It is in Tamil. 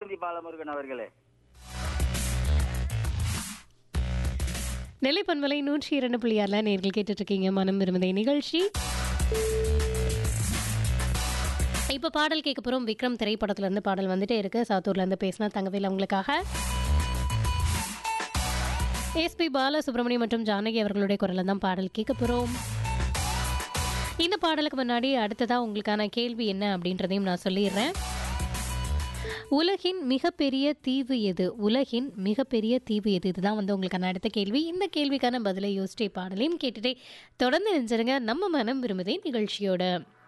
ஆனந்தி பாலமுருகன் அவர்களே நெல்லை பண்பலை நூற்றி இரண்டு புள்ளி ஆறில் நேர்கள் கேட்டுட்டு இருக்கீங்க மனம் விரும்புதை நிகழ்ச்சி இப்போ பாடல் கேட்க போகிறோம் விக்ரம் திரைப்படத்துல இருந்து பாடல் வந்துட்டே இருக்கு சாத்தூர்ல இருந்து பேசினா தங்கவேல் அவங்களுக்காக எஸ்பி பாலசுப்ரமணியம் மற்றும் ஜானகி அவர்களுடைய குரல்ல தான் பாடல் கேட்க போகிறோம் இந்த பாடலுக்கு முன்னாடி அடுத்ததாக உங்களுக்கான கேள்வி என்ன அப்படின்றதையும் நான் சொல்லிடுறேன் உலகின் மிகப்பெரிய தீவு எது உலகின் மிகப்பெரிய தீவு எது இதுதான் வந்து உங்களுக்கான அடுத்த கேள்வி இந்த கேள்விக்கான பதிலை யோசிச்சே பாடலையும் கேட்டுட்டே தொடர்ந்து நினைச்சிருங்க நம்ம மனம் விரும்புதே நிகழ்ச்சியோட